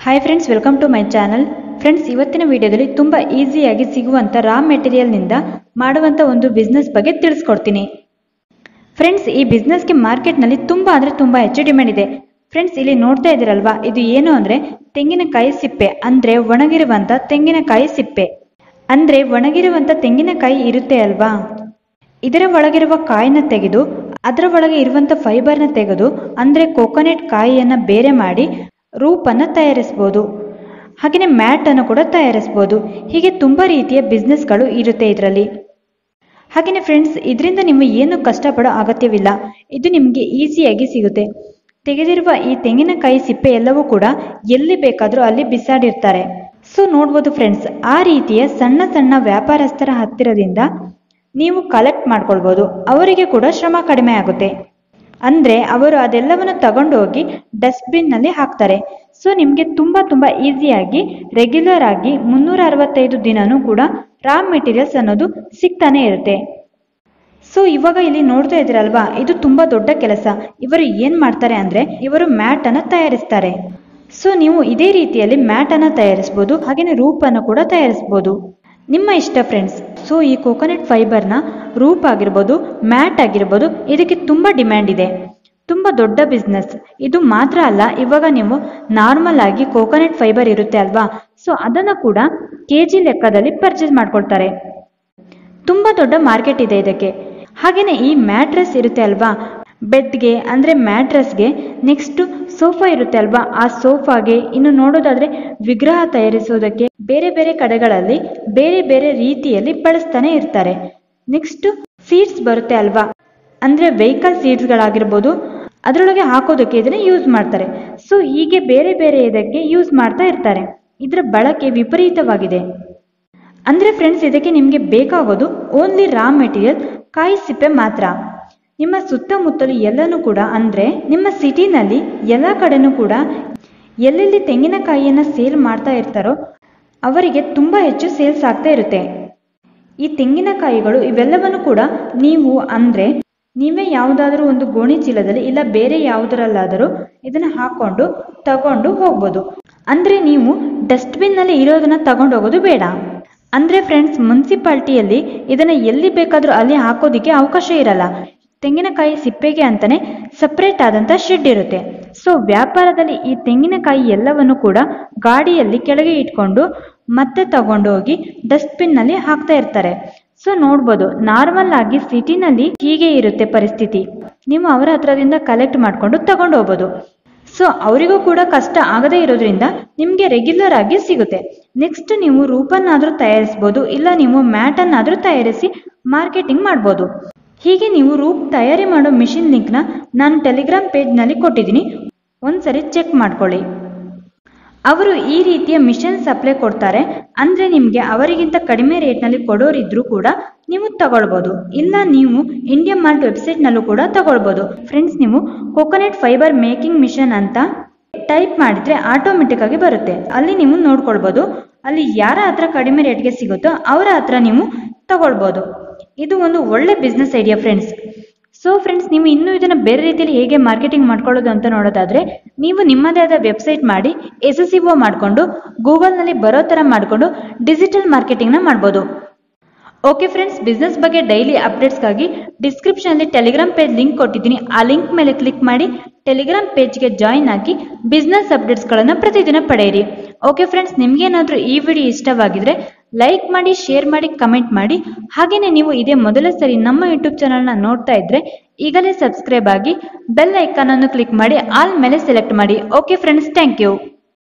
hi friends welcome to my channel friends ಇವತ್ತಿನ ವಿಡಿಯೋದಲ್ಲಿ ತುಂಬ ಈಸಿಯಾಗಿ ಸಿಗುವಂಥ ರಾ ಮೆಟೀರಿಯಲ್ನಿಂದ ಮಾಡುವಂಥ ಒಂದು ಬಿಸ್ನೆಸ್ ಬಗ್ಗೆ ತಿಳಿಸ್ಕೊಡ್ತೀನಿ ಫ್ರೆಂಡ್ಸ್ ಈ ಬಿಸ್ನೆಸ್ಗೆ ಮಾರ್ಕೆಟ್ನಲ್ಲಿ ತುಂಬ ಅಂದರೆ ತುಂಬ ಹೆಚ್ಚು ಡಿಮ್ಯಾಂಡ್ ಇದೆ ಫ್ರೆಂಡ್ಸ್ ಇಲ್ಲಿ ನೋಡ್ತಾ ಇದ್ದೀರಲ್ವಾ ಇದು ಏನು ಅಂದರೆ ತೆಂಗಿನಕಾಯಿ ಸಿಪ್ಪೆ ಅಂದರೆ ಒಣಗಿರುವಂಥ ತೆಂಗಿನಕಾಯಿ ಸಿಪ್ಪೆ ಅಂದರೆ ಒಣಗಿರುವಂಥ ತೆಂಗಿನಕಾಯಿ ಇರುತ್ತೆ ಅಲ್ವಾ ಇದರ ಒಳಗಿರುವ ಕಾಯಿನ ತೆಗೆದು ಅದರ ಒಳಗೆ ಇರುವಂಥ ಫೈಬರ್ನ ತೆಗೆದು ಅಂದರೆ ಕೋಕೋನಟ್ ಕಾಯಿಯನ್ನು ಬೇರೆ ಮಾಡಿ ರೂಪನ್ನು ತಯಾರಿಸ್ಬೋದು ಹಾಗೆಯೇ ಮ್ಯಾಟನ್ನು ಕೂಡ ತಯಾರಿಸ್ಬೋದು ಹೀಗೆ ತುಂಬ ರೀತಿಯ ಬಿಸ್ನೆಸ್ಗಳು ಇರುತ್ತೆ ಇದರಲ್ಲಿ ಹಾಗೆಯೇ ಫ್ರೆಂಡ್ಸ್ ಇದರಿಂದ ನೀವು ಏನು ಕಷ್ಟಪಡೋ ಅಗತ್ಯವಿಲ್ಲ ಇದು ನಿಮಗೆ ಈಸಿಯಾಗಿ ಸಿಗುತ್ತೆ ತೆಗೆದಿರುವ ಈ ತೆಂಗಿನಕಾಯಿ ಸಿಪ್ಪೆ ಎಲ್ಲವೂ ಕೂಡ ಎಲ್ಲಿ ಬೇಕಾದರೂ ಅಲ್ಲಿ ಬಿಸಾಡಿರ್ತಾರೆ ಸೊ ನೋಡ್ಬೋದು ಫ್ರೆಂಡ್ಸ್ ಆ ರೀತಿಯ ಸಣ್ಣ ಸಣ್ಣ ವ್ಯಾಪಾರಸ್ಥರ ಹತ್ತಿರದಿಂದ ನೀವು ಕಲೆಕ್ಟ್ ಮಾಡ್ಕೊಳ್ಬೋದು ಅವರಿಗೆ ಕೂಡ ಶ್ರಮ ಕಡಿಮೆ ಆಗುತ್ತೆ ಅಂದರೆ ಅವರು ಅದೆಲ್ಲವನ್ನು ತಗೊಂಡು ಹೋಗಿ ಡಸ್ಟ್ಬಿನ್ನಲ್ಲಿ ಹಾಕ್ತಾರೆ ಸೊ ನಿಮಗೆ ತುಂಬ ತುಂಬ ಈಸಿಯಾಗಿ ರೆಗ್ಯುಲರ್ ಆಗಿ ಮುನ್ನೂರ ಅರವತ್ತೈದು ದಿನನೂ ಕೂಡ ರಾ ಮೆಟೀರಿಯಲ್ಸ್ ಅನ್ನೋದು ಸಿಗ್ತಾನೆ ಇರುತ್ತೆ ಸೊ ಇವಾಗ ಇಲ್ಲಿ ನೋಡ್ತಾ ಇದ್ದೀರಲ್ವಾ ಇದು ತುಂಬಾ ದೊಡ್ಡ ಕೆಲಸ ಇವರು ಏನ್ ಮಾಡ್ತಾರೆ ಅಂದ್ರೆ ಇವರು ಮ್ಯಾಟ್ ಅನ್ನ ತಯಾರಿಸ್ತಾರೆ ಸೊ ನೀವು ಇದೇ ರೀತಿಯಲ್ಲಿ ಮ್ಯಾಟ್ ಅನ್ನ ತಯಾರಿಸಬಹುದು ಹಾಗೇನೆ ರೂಪನ್ನು ಕೂಡ ತಯಾರಿಸಬಹುದು ನಿಮ್ಮ ಇಷ್ಟ ಫ್ರೆಂಡ್ಸ್ ಸೊ ಈ ಕೋಕೋನಟ್ ಫೈಬರ್ನ ರೂಪ್ ಆಗಿರ್ಬೋದು ಮ್ಯಾಟ್ ಆಗಿರ್ಬೋದು ಇದಕ್ಕೆ ತುಂಬಾ ಡಿಮ್ಯಾಂಡ್ ಇದೆ ತುಂಬಾ ದೊಡ್ಡ ಬಿಸ್ನೆಸ್ ಇದು ಮಾತ್ರ ಅಲ್ಲ ಇವಾಗ ನೀವು ನಾರ್ಮಲ್ ಆಗಿ ಕೋಕೋನಟ್ ಫೈಬರ್ ಇರುತ್ತೆ ಅಲ್ವಾ ಸೊ ಅದನ್ನು ಕೂಡ ಕೆ ಜಿ ಲೆಕ್ಕದಲ್ಲಿ ಪರ್ಚೇಸ್ ಮಾಡ್ಕೊಳ್ತಾರೆ ತುಂಬಾ ದೊಡ್ಡ ಮಾರ್ಕೆಟ್ ಇದೆ ಇದಕ್ಕೆ ಹಾಗೇನೆ ಈ ಮ್ಯಾಟ್ರೆಸ್ ಇರುತ್ತೆ ಅಲ್ವಾ ಬೆಡ್ಗೆ ಅಂದ್ರೆ ಮ್ಯಾಟ್ರೆಸ್ಗೆ ನೆಕ್ಸ್ಟ್ ಸೋಫಾ ಇರುತ್ತೆ ಅಲ್ವಾ ಆ ಸೋಫಾಗೆ ಇನ್ನು ನೋಡೋದಾದ್ರೆ ವಿಗ್ರಹ ತಯಾರಿಸೋದಕ್ಕೆ ಬೇರೆ ಬೇರೆ ಕಡೆಗಳಲ್ಲಿ ಬೇರೆ ಬೇರೆ ರೀತಿಯಲ್ಲಿ ಬಳಸ್ತಾನೆ ಇರ್ತಾರೆ ನೆಕ್ಸ್ಟ್ ಸೀಟ್ಸ್ ಬರುತ್ತೆ ಅಲ್ವಾ ಅಂದ್ರೆ ವೆಹಿಕಲ್ ಸೀಟ್ಸ್ಗಳಾಗಿರ್ಬೋದು ಅದರೊಳಗೆ ಹಾಕೋದಕ್ಕೆ ಇದನ್ನ ಯೂಸ್ ಮಾಡ್ತಾರೆ ಸೊ ಹೀಗೆ ಬೇರೆ ಬೇರೆ ಇದಕ್ಕೆ ಯೂಸ್ ಮಾಡ್ತಾ ಇರ್ತಾರೆ ಇದರ ಬಳಕೆ ವಿಪರೀತವಾಗಿದೆ ಅಂದ್ರೆ ಫ್ರೆಂಡ್ಸ್ ಇದಕ್ಕೆ ನಿಮಗೆ ಬೇಕಾಗೋದು ಓನ್ಲಿ ರಾ ಮೆಟೀರಿಯಲ್ ಕಾಯಿ ಸಿಪ್ಪೆ ಮಾತ್ರ ನಿಮ್ಮ ಸುತ್ತಮುತ್ತಲು ಎಲ್ಲನೂ ಕೂಡ ಅಂದ್ರೆ ನಿಮ್ಮ ಸಿಟಿನಲ್ಲಿ ಎಲ್ಲ ಕಡೆನೂ ಕೂಡ ಎಲ್ಲೆಲ್ಲಿ ತೆಂಗಿನಕಾಯಿಯನ್ನ ಸೇಲ್ ಮಾಡ್ತಾ ಇರ್ತಾರೋ ಅವರಿಗೆ ತುಂಬಾ ಹೆಚ್ಚು ಸೇಲ್ಸ್ ಆಗ್ತಾ ಇರುತ್ತೆ ಈ ತೆಂಗಿನಕಾಯಿಗಳು ಇವೆಲ್ಲವನ್ನು ಕೂಡ ನೀವು ಅಂದ್ರೆ ನೀವೇ ಯಾವುದಾದ್ರೂ ಒಂದು ಗೋಣಿ ಚೀಲದಲ್ಲಿ ಇಲ್ಲ ಬೇರೆ ಯಾವುದರಲ್ಲಾದರೂ ಇದನ್ನ ಹಾಕೊಂಡು ತಗೊಂಡು ಹೋಗ್ಬೋದು ಅಂದ್ರೆ ನೀವು ಡಸ್ಟ್ಬಿನ್ ನಲ್ಲಿ ಇರೋದನ್ನ ತಗೊಂಡು ಹೋಗೋದು ಬೇಡ ಅಂದ್ರೆ ಫ್ರೆಂಡ್ಸ್ ಮುನ್ಸಿಪಾಲ್ಟಿಯಲ್ಲಿ ಇದನ್ನ ಎಲ್ಲಿ ಬೇಕಾದ್ರೂ ಅಲ್ಲಿ ಹಾಕೋದಿಕ್ಕೆ ಅವಕಾಶ ಇರಲ್ಲ ತೆಂಗಿನಕಾಯಿ ಸಿಪ್ಪೆಗೆ ಅಂತಾನೆ ಸಪ್ರೇಟ್ ಆದಂತ ಶೆಡ್ ಇರುತ್ತೆ ಸೊ ವ್ಯಾಪಾರದಲ್ಲಿ ಈ ತೆಂಗಿನಕಾಯಿ ಎಲ್ಲವನ್ನು ಕೂಡ ಗಾಡಿಯಲ್ಲಿ ಕೆಳಗೆ ಇಟ್ಕೊಂಡು ಮತ್ತೆ ತಗೊಂಡು ಹೋಗಿ ಡಸ್ಟ್ಬಿನ್ ನಲ್ಲಿ ಹಾಕ್ತಾ ಇರ್ತಾರೆ ಸೊ ನೋಡ್ಬೋದು ನಾರ್ಮಲ್ ಆಗಿ ಸಿಟಿನಲ್ಲಿ ಹೀಗೆ ಇರುತ್ತೆ ಪರಿಸ್ಥಿತಿ ನೀವು ಅವರ ಹತ್ರದಿಂದ ಕಲೆಕ್ಟ್ ಮಾಡ್ಕೊಂಡು ತಗೊಂಡು ಹೋಗ್ಬೋದು ಸೊ ಅವರಿಗೂ ಕೂಡ ಕಷ್ಟ ಆಗದೇ ಇರೋದ್ರಿಂದ ನಿಮಗೆ ರೆಗ್ಯುಲರ್ ಆಗಿ ಸಿಗುತ್ತೆ ನೆಕ್ಸ್ಟ್ ನೀವು ರೂಪನ್ನಾದ್ರೂ ತಯಾರಿಸ್ಬೋದು ಇಲ್ಲ ನೀವು ಮ್ಯಾಟ್ ಅನ್ನಾದ್ರೂ ತಯಾರಿಸಿ ಮಾರ್ಕೆಟಿಂಗ್ ಮಾಡ್ಬೋದು ಹೀಗೆ ನೀವು ರೂಪ್ ತಯಾರಿ ಮಾಡೋ ಮಿಷಿನ್ ಲಿಂಕ್ನ ನಾನು ಟೆಲಿಗ್ರಾಮ್ ಪೇಜ್ನಲ್ಲಿ ಕೊಟ್ಟಿದ್ದೀನಿ ಒಂದ್ಸರಿ ಚೆಕ್ ಮಾಡ್ಕೊಳ್ಳಿ ಅವರು ಈ ರೀತಿಯ ಮಿಷನ್ ಸಪ್ಲೈ ಕೊಡ್ತಾರೆ ಅಂದ್ರೆ ನಿಮಗೆ ಅವರಿಗಿಂತ ಕಡಿಮೆ ರೇಟ್ನಲ್ಲಿ ಕೊಡೋರಿದ್ರು ಕೂಡ ನೀವು ತಗೊಳ್ಬೋದು ಇಲ್ಲ ನೀವು ಇಂಡಿಯಾ ಮಾರ್ಟ್ ವೆಬ್ಸೈಟ್ನಲ್ಲೂ ಕೂಡ ತಗೊಳ್ಬೋದು ಫ್ರೆಂಡ್ಸ್ ನೀವು ಕೋಕೋನಟ್ ಫೈಬರ್ ಮೇಕಿಂಗ್ ಮಿಷನ್ ಅಂತ ಟೈಪ್ ಮಾಡಿದ್ರೆ ಆಟೋಮೆಟಿಕ್ ಆಗಿ ಬರುತ್ತೆ ಅಲ್ಲಿ ನೀವು ನೋಡ್ಕೊಳ್ಬೋದು ಅಲ್ಲಿ ಯಾರ ಹತ್ರ ಕಡಿಮೆ ರೇಟ್ಗೆ ಸಿಗುತ್ತೋ ಅವರ ಹತ್ರ ನೀವು ತಗೊಳ್ಬೋದು ಇದು ಒಂದು ಒಳ್ಳೆ business idea friends so friends ನೀವು ಇನ್ನೂ ಇದನ್ನು ಬೇರೆ ರೀತಿಯಲ್ಲಿ ಹೇಗೆ ಮಾರ್ಕೆಟಿಂಗ್ ಮಾಡ್ಕೊಳ್ಳೋದು ಅಂತ ನೋಡೋದಾದ್ರೆ ನೀವು ನಿಮ್ಮದೇ ಆದ ವೆಬ್ಸೈಟ್ ಮಾಡಿ ಎಸ್ ಎಸ್ ಒ ಮಾಡಿಕೊಂಡು ಗೂಗಲ್ನಲ್ಲಿ ಬರೋ ಥರ ಮಾಡಿಕೊಂಡು ಡಿಜಿಟಲ್ ಮಾರ್ಕೆಟಿಂಗ್ನ ಮಾಡ್ಬೋದು ಓಕೆ ಫ್ರೆಂಡ್ಸ್ ಬಿಸ್ನೆಸ್ ಬಗ್ಗೆ ಡೈಲಿ ಅಪ್ಡೇಟ್ಸ್ಗಾಗಿ ಡಿಸ್ಕ್ರಿಪ್ಷನಲ್ಲಿ ಟೆಲಿಗ್ರಾಮ್ ಪೇಜ್ ಲಿಂಕ್ ಕೊಟ್ಟಿದ್ದೀನಿ ಆ ಲಿಂಕ್ ಮೇಲೆ ಕ್ಲಿಕ್ ಮಾಡಿ ಟೆಲಿಗ್ರಾಮ್ ಪೇಜ್ಗೆ ಜಾಯಿನ್ ಆಗಿ ಬಿಸ್ನೆಸ್ ಅಪ್ಡೇಟ್ಸ್ಗಳನ್ನು ಪ್ರತಿದಿನ ಪಡೆಯಿರಿ ಓಕೆ ಫ್ರೆಂಡ್ಸ್ ನಿಮ್ಗೇನಾದರೂ ಈ ವಿಡಿಯೋ ಇಷ್ಟವಾಗಿದ್ರೆ ಲೈಕ್ ಮಾಡಿ ಶೇರ್ ಮಾಡಿ ಕಮೆಂಟ್ ಮಾಡಿ ಹಾಗೆಯೇ ನೀವು ಇದೇ ಮೊದಲ ಸರಿ ನಮ್ಮ ಯೂಟ್ಯೂಬ್ ಚಾನಲ್ನ ನೋಡ್ತಾ ಇದ್ರೆ ಈಗಲೇ ಸಬ್ಸ್ಕ್ರೈಬ್ ಆಗಿ ಬೆಲ್ ಐಕಾನ್ ಅನ್ನು ಕ್ಲಿಕ್ ಮಾಡಿ ಆಲ್ ಮೇಲೆ ಸೆಲೆಕ್ಟ್ ಮಾಡಿ ಓಕೆ ಫ್ರೆಂಡ್ಸ್ ಥ್ಯಾಂಕ್ ಯು